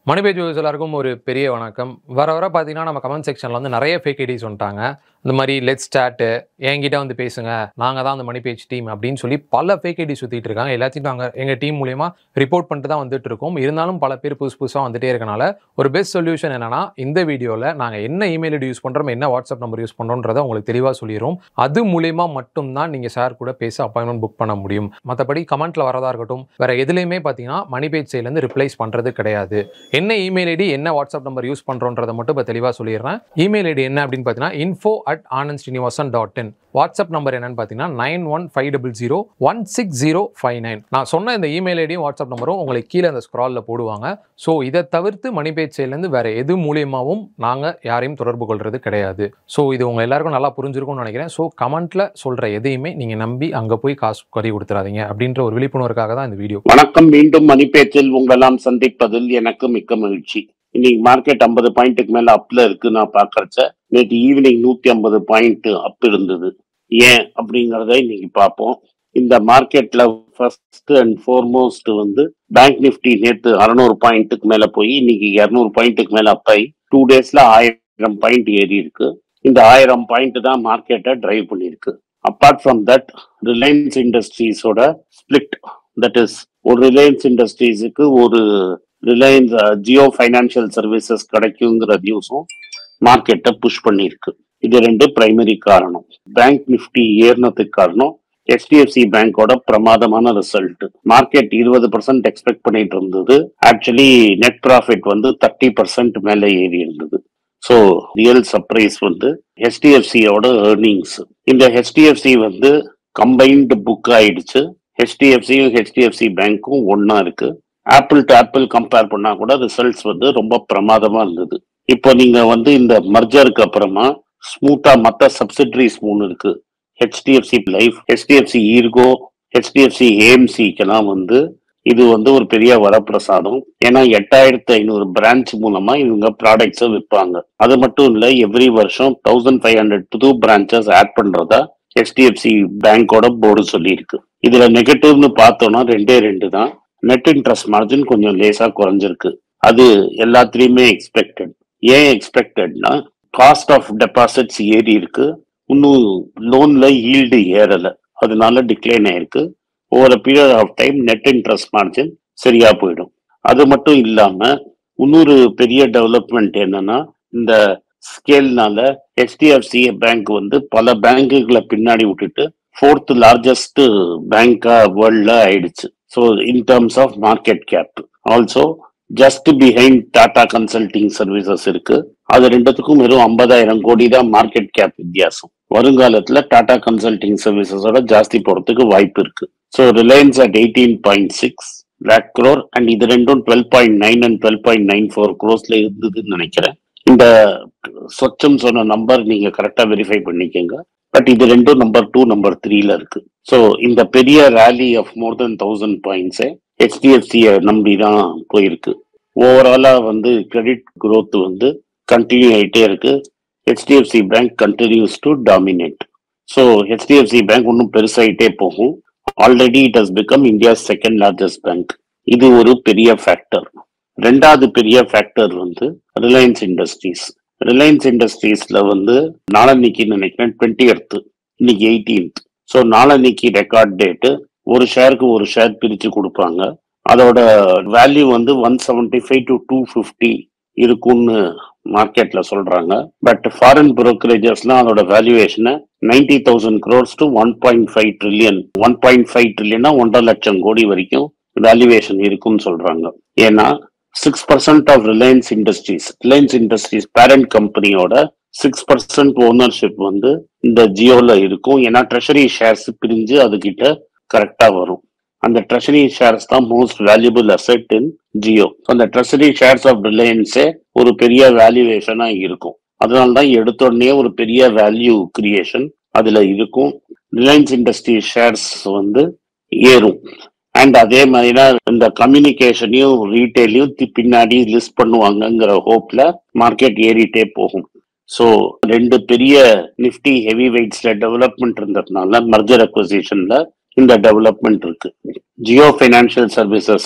மணிபேஜ் views எல்லாருக்கும் ஒரு பெரிய வணக்கம் வர வர பார்த்தீங்கன்னா நம்ம கமெண்ட் செக்ஷனில் வந்து நிறைய ஃபேக் ஐடிஸ் வந்துட்டாங்க இந்த மாதிரி லெட் ஸ்டார்ட்டு என்கிட்ட வந்து பேசுங்க நாங்கள் தான் அந்த மணிபேஜ் டீம் அப்படின்னு சொல்லி பல ஃபேக் ஐடி சுற்றிட்டு இருக்காங்க எல்லாத்தையும் நாங்கள் எங்கள் டீம் மூலியமா ரிப்போர்ட் பண்ணிட்டு தான் வந்துட்டு இருக்கோம் இருந்தாலும் பல பேர் புதுசு புதுசாக வந்துட்டே இருக்கனால ஒரு பெஸ்ட் சொல்யூஷன் என்னன்னா இந்த வீடியோவில் நாங்கள் என்ன இமெயில் ஐடி யூஸ் பண்ணுறோம் என்ன வாட்ஸ்அப் நம்பர் யூஸ் பண்ணுறோன்றதை உங்களுக்கு தெளிவாக சொல்லிடுறோம் அது மூலியமா மட்டும்தான் நீங்கள் சார் கூட பேச அப்பாயின்மெண்ட் புக் பண்ண முடியும் மற்றபடி கமெண்ட்டில் வரதா இருக்கட்டும் வேற எதுலேயுமே பார்த்தீங்கன்னா மணிபேஜ் சைட்லேருந்து ரிப்ளைஸ் பண்ணுறது கிடையாது என்ன இமெயில் ஐடி என்ன வாட்ஸ்அப் நம்பர் யூஸ் பண்ணுறோன்றதை மட்டும் இப்போ தெளிவாக சொல்லிடுறேன் இமெயில் ஐடி என்ன அப்படின்னு பார்த்தீங்கன்னா info at Anand Srinivasan dot in WhatsApp number என்னன்னு பார்த்தீங்கன்னா nine one five double zero one six zero five nine நான் சொன்ன இந்த இமெயில் ஐடியும் வாட்ஸ்அப் நம்பரும் உங்களுக்கு கீழே அந்த ஸ்க்ராலில் போடுவாங்க ஸோ இதை தவிர்த்து மணிபேஜ் சைட்லேருந்து வேற எது மூலியமாகவும் நாங்கள் யாரையும் தொடர்பு கொள்வது கிடையாது ஸோ இது உங்கள் எல்லாருக்கும் நல்லா புரிஞ்சிருக்கும்னு நினைக்கிறேன் ஸோ கமெண்ட்டில் சொல்கிற எதையுமே நீங்கள் நம்பி அங்கே போய் காசு கறி கொடுத்துறாதீங்க அப்படின்ற ஒரு விழிப்புணர்வுக்காக தான் இந்த வீடியோ வணக்கம் மீண்டும் மணிப்பேச்சில் உங்களெல்லாம் சந்திப்பதில் எனக்கு மிக்க மகிழ்ச்சி இன்னைக்கு மார்க்கெட் ஐம்பது பாயிண்ட்டுக்கு மேல அப்ல இருக்கு நான் பாக்கறச்ச நேற்று ஈவினிங் நூத்தி ஐம்பது பாயிண்ட் அப் இருந்தது ஏன் அப்படிங்கறத இன்னைக்கு பார்ப்போம் இந்த மார்க்கெட்ல ஃபர்ஸ்ட் அண்ட் ஃபோர்மோஸ்ட் வந்து பேங்க் நிஃப்டி நேற்று அறுநூறு பாயிண்ட்டுக்கு மேல போய் இன்னைக்கு இருநூறு பாயிண்ட்டுக்கு மேல அப் ஆகி டூ டேஸ்ல ஆயிரம் பாயிண்ட் ஏறி இருக்கு இந்த ஆயிரம் பாயிண்ட் தான் மார்க்கெட்டை டிரைவ் பண்ணியிருக்கு அப்பார்ட் ஃப்ரம் தட் ரிலையன்ஸ் இண்டஸ்ட்ரீஸோட ஸ்பிளிட் தட் இஸ் ஒரு ரிலையன்ஸ் இண்டஸ்ட்ரீஸுக்கு ஒரு ரிலையன்ஸ் ஜியோ ஃபைனான்சியல் சர்வீசஸ் கிடைக்குங்கிற நியூஸும் மார்க்கெட்டை புஷ் பண்ணியிருக்கு இது ரெண்டு பிரைமரி காரணம் பேங்க் நிஃப்டி ஏறினதுக்கு காரணம் HDFC பேங்கோட பிரமாதமான ரிசல்ட் மார்க்கெட் இருபது பர்சன்ட் எக்ஸ்பெக்ட் பண்ணிட்டு இருந்தது ஆக்சுவலி நெட் ப்ராஃபிட் வந்து தேர்ட்டி பர்சன்ட் மேலே ஏறி இருந்தது ஸோ ரியல் சர்ப்ரைஸ் வந்து ஹெச்டிஎஃப்சியோட ஏர்னிங்ஸ் இந்த ஹெச்டிஎஃப்சி வந்து கம்பைன்டு புக் ஆயிடுச்சு ஹெச்டிஎஃப்சியும் ஹெச்டிஎஃப்சி பேங்க்கும் ஒன்னா இருக்கு ஆப்பிள் டு ஆப்பிள் கம்பேர் பண்ணா கூட ரிசல்ட்ஸ் வந்து ரொம்ப பிரமாதமா இருந்தது இப்போ நீங்க வந்து இந்த மர்ஜருக்கு அப்புறமா ஸ்மூத்தா மற்ற சப்சிடரிஸ் மூணு இருக்கு HDFC Life HDFC Ergo HDFC ஏஎம்சிக்கெல்லாம் வந்து இது வந்து ஒரு பெரிய வரப்பிரசாதம் ஏன்னா எட்டாயிரத்து ஐநூறு பிரான்ச் மூலமா இவங்க ப்ராடக்ட்ஸை விற்பாங்க அது மட்டும் இல்ல எவ்ரி வருஷம் தௌசண்ட் ஃபைவ் ஹண்ட்ரட் புது பிரான்ச்சஸ் ஆட் பண்றதா ஹெச்டிஎஃப்சி பேங்கோட போர்டு சொல்லியிருக்கு இதுல நெகட்டிவ்னு பார்த்தோம்னா ரெண்டே ரெண்டு தான் நெட் இன்ட்ரெஸ்ட் மார்ஜின் கொஞ்சம் லேசா குறைஞ்சிருக்கு அது எல்லாத்துலயுமே எக்ஸ்பெக்டட் ஏன் எக்ஸ்பெக்டட்னா காஸ்ட் ஆஃப் டெபாசிட்ஸ் ஏறி இருக்கு இன்னும் லோன்ல ஈல்டு ஏறல அதனால டிக்ளைன் ஆயிருக்கு over period of time net interest margin சரியா போயிடும் அது மட்டும் இல்லாம இன்னொரு பெரிய டெவலப்மெண்ட் என்னன்னா இந்த ஸ்கேல்னால ஹெச்டிஎஃப்சி பேங்க் வந்து பல பேங்குகளை பின்னாடி விட்டுட்டு ஃபோர்த் லார்ஜஸ்ட் பேங்கா வேர்ல்ட்ல ஆயிடுச்சு so in terms of market cap also just behind Tata Consulting Services இருக்கு அது ரெண்டுத்துக்கும் வெறும் ஐம்பதாயிரம் கோடி தான் மார்க்கெட் கேப் வித்தியாசம் வருங்காலத்துல டாடா கன்சல்டிங் சர்வீசஸோட ஜாஸ்தி போறதுக்கு வாய்ப்பு இருக்கு so Reliance at eighteen point six lakh crore and இது ரெண்டும் twelve point nine and twelve point nine four க்ரோஸ்ல இருந்ததுன்னு நினைக்கிறேன் இந்த சொச்சம் சொன்ன நம்பர் நீங்க கரெக்டா வெரிஃபை பண்ணிக்கோங்க பட் இது ரெண்டும் நம்பர் டூ நம்பர் த்ரீல இருக்கு ஸோ இந்த பெரிய rally of more than thousand பாயிண்ட்ஸே ஹெச்டிஎஃப்சியை நம்பி தான் போயிருக்கு ஓவராலா வந்து கிரெடிட் growth வந்து கண்டினியூ ஆயிட்டே இருக்கு HDFC bank continues to dominate so HDFC bank இன்னும் பெருசாயிட்டே போகும் already it has become India second largest bank இது ஒரு பெரிய ஃபேக்டர் ரெண்டாவது பெரிய ஃபேக்டர் வந்து ரிலையன்ஸ் இண்டஸ்ட்ரீஸ் ரிலையன்ஸ் இண்டஸ்ட்ரீஸ்ல வந்து நாளன்னைக்கு நினைக்கிறேன் டுவெண்ட்டி எர்த்து இன்னைக்கு எயிட்டீன்த் ஸோ நாளன்னைக்கு ரெக்கார்ட் டேட்டு ஒரு ஷேருக்கு ஒரு ஷேர் பிரிச்சு கொடுப்பாங்க அதோட வேல்யூ வந்து one seventy five to two fifty இருக்கும்னு மார்க்கெட்ல சொல்றாங்க பட் ஃபாரின் புரோக்கரேஜஸ்லாம் அதோட வேல்யூவேஷனை ninety thousand crores to one point five trillion one point five ட்ரில்லியனா ஒன்றரை லட்சம் கோடி வரைக்கும் வேல்யூவேஷன் இருக்கும்னு சொல்றாங்க ஏன்னா six percent of Reliance Industries Reliance Industries parent கம்பெனியோட சிக்ஸ் பர்சன்ட் ஓனர்ஷிப் வந்து இந்த ஜியோல இருக்கும் ஏன்னா ட்ரெஷரி ஷேர்ஸ் பிரிஞ்சு அதுகிட்ட கரெக்டா வரும் அந்த ட்ரெஷரி ஷேர்ஸ் தான் most valuable asset in Jio அந்த ட்ரெஷரி ஷேர்ஸ் ஆஃப் ரிலையன்ஸே ஒரு பெரிய வேல்யூவேஷனா இருக்கும் அதனால தான் எடுத்தோடனே ஒரு பெரிய வேல்யூ கிரியேஷன் அதுல இருக்கும் ரிலையன்ஸ் இண்டஸ்ட்ரி ஷேர்ஸ் வந்து ஏறும் அண்ட் அதே மாதிரிதான் இந்த கம்யூனிகேஷனையும் ரீட்டைலையும் பின்னாடி லிஸ்ட் பண்ணுவாங்கங்கிற ஹோப்ல மார்க்கெட் ஏறிட்டே போகும் ஸோ ரெண்டு பெரிய நிஃப்டி ஹெவி வெயிட்ஸ்ல டெவலப்மெண்ட் இருந்ததுனால மர்ஜர் அக்வசிஷன்ல இந்த டெவலப்மெண்ட் இருக்கு ஜியோ ஃபைனான்சியல் சர்வீசஸ்ல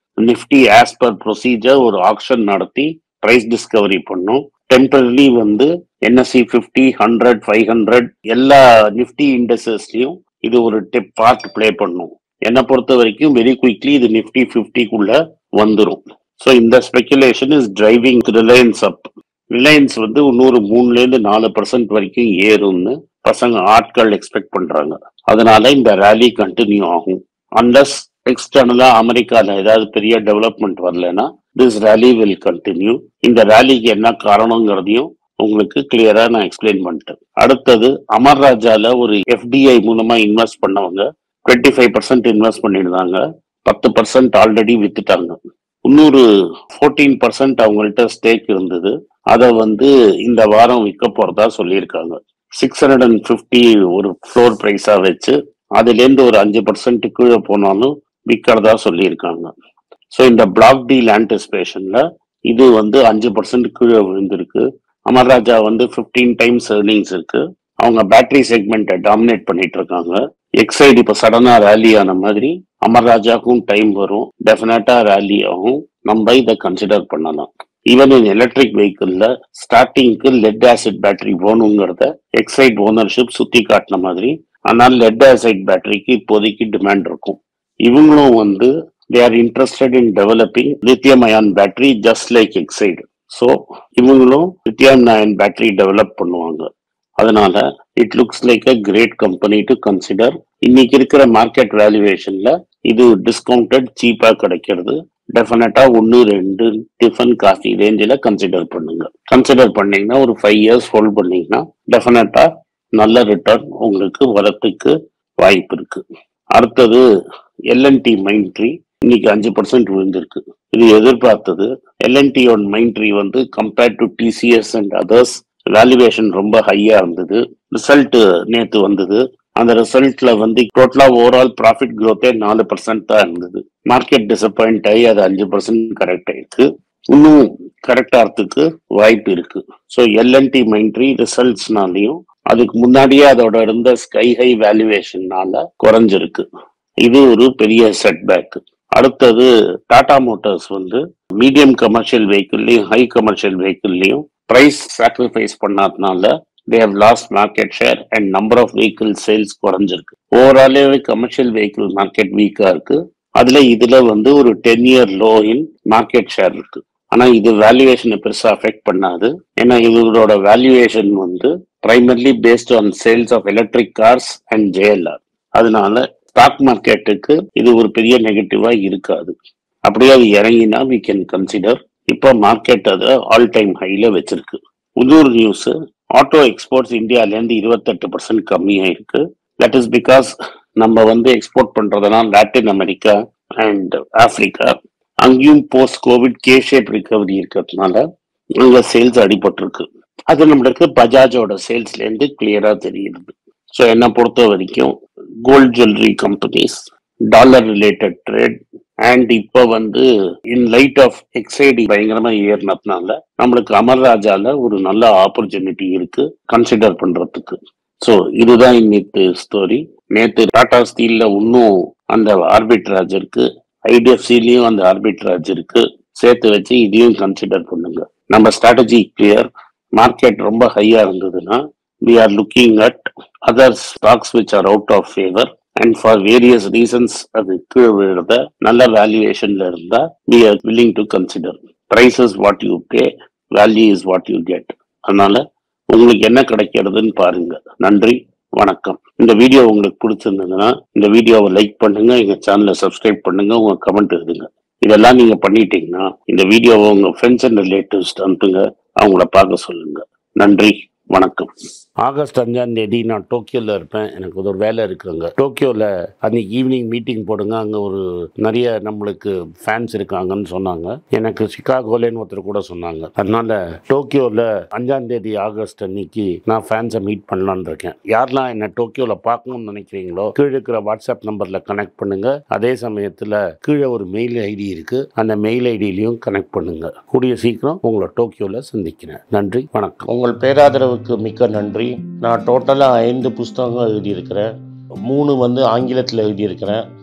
நிஃப்டி ஆஸ் பர் ப்ரொசீஜர் ஒரு ஆக்ஷன் நடத்தி பிரைஸ் டிஸ்கவரி பண்ணும் டெம்பரரி வந்து NSC fifty hundred five hundred எல்லா நிஃப்டி இண்டஸ்ட்ரீஸ்லயும் இது ஒரு டெப் பார்ட் ப்ளே பண்ணும் என்னை பொறுத்த வரைக்கும் வெரி குயிக்லி இது நிஃப்டி ஃபிஃப்டிக்குள்ள வந்துடும் ஸோ இந்த speculation is driving Reliance up Reliance வந்து இன்னொரு மூணுல இருந்து நாலு பர்சன்ட் வரைக்கும் ஏறும்னு பசங்க ஆட்கள் எக்ஸ்பெக்ட் பண்றாங்க அதனால இந்த ரேலி கண்டினியூ ஆகும் அன்லஸ் எக்ஸ்டர்னலா அமெரிக்கால ஏதாவது பெரிய டெவலப்மெண்ட் வரலன்னா திஸ் ரேலி வில் கண்டினியூ இந்த ரேலிக்கு என்ன காரணங்கிறதையும் உங்களுக்கு கிளியரா நான் எக்ஸ்பிளைன் பண்ணிட்டேன் அடுத்தது அமர் ராஜால ஒரு எஃப்டிஐ மூலமா இன்வெஸ்ட் பண்ணவங்க டுவெண்ட்டி ஃபைவ் பர்சன்ட் இன்வெஸ்ட் பண்ணியிருந்தாங்க பத்து பர்சன்ட் ஆல்ரெடி வித்துட்டாங்க இன்னொரு ஃபோர்டீன் பர்சன்ட் அவங்கள்ட்ட ஸ்டேக் இருந்தது அதை வந்து இந்த வாரம் விற்க போறதா சொல்லியிருக்காங்க சிக்ஸ் ஹண்ட்ரட் அண்ட் ஃபிஃப்டி ஒரு ஃப்ளோர் ப்ரைஸா வச்சு அதுலேருந்து ஒரு அஞ்சு பர்சன்ட் கீழே போனாலும் விற்கிறதா சொல்லியிருக்காங்க ஸோ இந்த பிளாக் டீல் ஆன்டிசிபேஷன்ல இது வந்து அஞ்சு பர்சன்ட் கீழே விழுந்திருக்கு அமர்ராஜா வந்து ஃபிஃப்டீன் டைம்ஸ் ஏர்னிங்ஸ் இருக்கு அவங்க பேட்டரி செக்மெண்ட்டை டாமினேட் பண்ணிட்டு இருக்காங்க எக்ஸைடு இப்போ சடனா ரேலி ஆன மாதிரி அமர்ராஜாக்கும் டைம் வரும் டெஃபினட்டா ரேலி ஆகும் நம்ம இதை கன்சிடர் பண்ணலாம் ஈவன் இன் எலக்ட்ரிக் வெஹிக்கிள்ல ஸ்டார்டிங்க்கு லெட் ஆசிட் பேட்டரி போகணுங்கிறத எக்ஸைட் ஓனர்ஷிப் சுத்தி காட்டின மாதிரி ஆனால் லெட் ஆசிட் பேட்டரிக்கு இப்போதைக்கு டிமாண்ட் இருக்கும் இவங்களும் வந்து they are interested in developing lithium ion battery just like Exide so இவங்களும் லித்தியம் அயன் பேட்டரி டெவலப் பண்ணுவாங்க அதனால it looks like a great company to consider இன்னைக்கு இருக்கிற மார்க்கெட் வேல்யூவேஷன்ல இது டிஸ்கவுண்டட் சீப்பா கிடைக்கிறது டெஃபினட்டா ஒன்று ரெண்டு டிஃபன் காஃபி ரேஞ்சில் கன்சிடர் பண்ணுங்க கன்சிடர் பண்ணீங்கன்னா ஒரு ஃபைவ் இயர்ஸ் ஹோல்ட் பண்ணீங்கன்னா டெஃபினட்டா நல்ல ரிட்டர்ன் உங்களுக்கு வரத்துக்கு வாய்ப்பு இருக்கு அடுத்தது எல்என்டி மைண்ட் ட்ரீ இன்னைக்கு அஞ்சு பர்சன்ட் விழுந்திருக்கு இது எதிர்பார்த்தது எல்என்டி ஒன் மைண்ட் ட்ரீ வந்து compared to TCS and others valuation ரொம்ப ஹையா இருந்தது ரிசல்ட் நேத்து வந்தது அந்த ரிசல்ட்ல வந்து டோட்டலா ஓவரால் ப்ராஃபிட் growth-ஏ நாலு பர்சன்ட் தான் இருந்தது மார்க்கெட் டிசப்பாயிண்ட் ஆகி அது அஞ்சு பர்சன்ட் கரெக்ட் ஆயிருக்கு இன்னும் கரெக்ட் ஆகிறதுக்கு வாய்ப்பு இருக்கு ஸோ எல்என்டி மைண்ட்ரி ரிசல்ட்ஸ்னாலையும் அதுக்கு முன்னாடியே அதோட இருந்த ஸ்கை ஹை வேல்யூவேஷன்னால குறைஞ்சிருக்கு இது ஒரு பெரிய செட்பேக் அடுத்தது டாடா மோட்டார்ஸ் வந்து மீடியம் கமர்ஷியல் வெஹிக்கிள்லையும் ஹை கமர்ஷியல் வெஹிக்கிள்லையும் பிரைஸ் சாக்ரிஃபைஸ் பண்ணாதனால they have lost market share and number of vehicle sales குறைஞ்சிருக்கு ஓவராலே கமர்ஷியல் வெஹிக்கிள் மார்க்கெட் வீக்கா இருக்கு அதுல இதுல வந்து ஒரு ten year low in market share இருக்கு ஆனா இது வேல்யூவேஷனை பெருசா அஃபெக்ட் பண்ணாது ஏன்னா இவங்களோட வேல்யூவேஷன் வந்து primarily based on sales of electric cars and JLR அதனால ஸ்டாக் மார்க்கெட்டுக்கு இது ஒரு பெரிய நெகட்டிவா இருக்காது அப்படியே அது இறங்கினா வி கேன் கன்சிடர் இப்போ மார்க்கெட் அதை ஆல் டைம் ஹைல வச்சிருக்கு உள்ளூர் நியூஸ் ஆட்டோ எக்ஸ்போர்ட்ஸ் இந்தியாலேருந்து இருபத்தெட்டு பர்சன்ட் கம்மியாயிருக்கு தட் இஸ் பிகாஸ் நம்ம வந்து எக்ஸ்போர்ட் பண்றதெல்லாம் லாட்டின் அமெரிக்கா அண்ட் ஆப்பிரிக்கா அங்கேயும் post COVID K shape recovery இருக்கிறதுனால அங்க சேல்ஸ் அடிபட்டிருக்கு அது நம்மளுக்கு பஜாஜோட சேல்ஸ்ல இருந்து கிளியரா தெரியுது ஸோ என்னை பொறுத்த வரைக்கும் gold jewellery companies dollar related trade and இப்போ வந்து இன் லைட் ஆஃப் எக்ஸைடி பயங்கரமா ஏறினதுனால நம்மளுக்கு அமர்ராஜால ஒரு நல்ல ஆப்பர்ச்சுனிட்டி இருக்கு கன்சிடர் பண்றதுக்கு ஸோ இதுதான் இன்னைக்கு ஸ்டோரி நேத்து டாடா ஸ்டீல்ல இன்னும் அந்த ஆர்பிட்ராஜ் இருக்கு ஐடிஎஃப்சிலையும் அந்த ஆர்பிட்ராஜ் இருக்கு சேர்த்து வச்சு இதையும் கன்சிடர் பண்ணுங்க நம்ம ஸ்ட்ராட்டஜி கிளியர் மார்க்கெட் ரொம்ப ஹையா இருந்ததுன்னா we are looking at other stocks which are out of favor and for various reasons அது கீழே விழுறத நல்ல வேல்யூவேஷன்ல இருந்தா we are willing to consider price is what you pay value is what you get அதனால உங்களுக்கு என்ன கிடைக்கிறதுன்னு பாருங்க நன்றி வணக்கம் இந்த வீடியோ உங்களுக்கு பிடிச்சிருந்ததுன்னா இந்த வீடியோவை லைக் பண்ணுங்க எங்க சேனலை சப்ஸ்கிரைப் பண்ணுங்க உங்க கமெண்ட் எழுதுங்க இதெல்லாம் நீங்க பண்ணிட்டீங்கன்னா இந்த வீடியோவை உங்க ஃப்ரெண்ட்ஸ் அண்ட் ரிலேட்டிவ்ஸ் அனுப்புங்க அவங்கள பார்க்க சொல்லுங்க நன்றி வணக்கம் ஆகஸ்ட் அஞ்சாம் தேதி நான் டோக்கியோவில் இருப்பேன் எனக்கு ஒரு வேலை இருக்குங்க டோக்கியோவில் அன்னைக்கு ஈவினிங் மீட்டிங் போடுங்க அங்கே ஒரு நிறைய நம்மளுக்கு ஃபேன்ஸ் இருக்காங்கன்னு சொன்னாங்க எனக்கு சிகாகோலேன்னு ஒருத்தர் கூட சொன்னாங்க அதனால டோக்கியோவில் அஞ்சாம் தேதி ஆகஸ்ட் அன்னைக்கு நான் ஃபேன்ஸை மீட் பண்ணலான்னு இருக்கேன் யாரெல்லாம் என்னை டோக்கியோவில் பார்க்கணும்னு நினைக்கிறீங்களோ கீழே இருக்கிற வாட்ஸ்அப் நம்பரில் கனெக்ட் பண்ணுங்க அதே சமயத்தில் கீழே ஒரு மெயில் ஐடி இருக்கு அந்த மெயில் ஐடியிலையும் கனெக்ட் பண்ணுங்க கூடிய சீக்கிரம் உங்களை டோக்கியோவில் சந்திக்கிறேன் நன்றி வணக்கம் உங்கள் பேராதரவுக்கு மிக்க நன்றி நான் டோட்டலாக ஐந்து புஸ்தகங்கள் எழுதியிருக்கிறேன் மூணு வந்து ஆங்கிலத்தில் எழுதியிருக்கிறேன்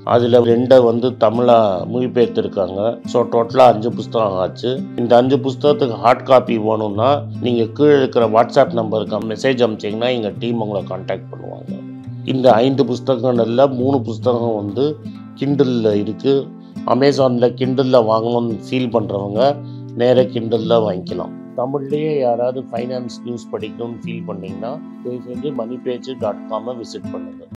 அதில் ரெண்டை வந்து தமிழாக மொழிபெயர்த்துருக்காங்க ஸோ டோட்டலாக அஞ்சு புஸ்தகம் ஆச்சு இந்த அஞ்சு புஸ்தகத்துக்கு ஹார்ட் காப்பி வேணும்னா நீங்கள் கீழே இருக்கிற வாட்ஸ்அப் நம்பருக்கு மெசேஜ் அனுப்பிச்சிங்கன்னா எங்கள் டீம் உங்களை காண்டாக்ட் பண்ணுவாங்க இந்த ஐந்து புஸ்தகங்கள்ல மூணு புஸ்தகம் வந்து கிண்டலில் இருக்குது அமேசானில் கிண்டலில் வாங்கணும்னு ஃபீல் பண்ணுறவங்க நேராக கிண்டலில் வாங்கிக்கலாம் தமிழ்லேயே யாராவது ஃபைனான்ஸ் நியூஸ் படிக்கணும்னு ஃபீல் பண்ணிங்கன்னா தயவு செஞ்சு மணி பேஜ் டாட் காமை விசிட் பண்ணுங்கள்